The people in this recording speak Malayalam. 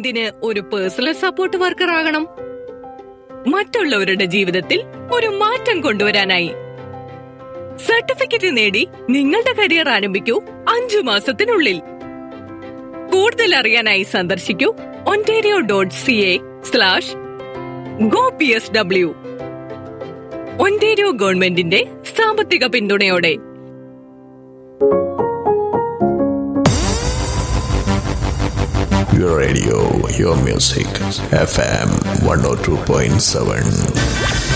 എന്തിന് ഒരു പേഴ്സണൽ സപ്പോർട്ട് വർക്കർ ആകണം മറ്റുള്ളവരുടെ ജീവിതത്തിൽ ഒരു മാറ്റം കൊണ്ടുവരാനായി സർട്ടിഫിക്കറ്റ് നേടി നിങ്ങളുടെ കരിയർ ആരംഭിക്കൂ അഞ്ചു മാസത്തിനുള്ളിൽ കൂടുതൽ അറിയാനായി സന്ദർശിക്കൂ Ontario dot C A slash go P S W Ontario ഗവൺമെന്റിന്റെ സാമ്പത്തിക പിന്തുണയോടെ Your radio, your music. FM 102.7.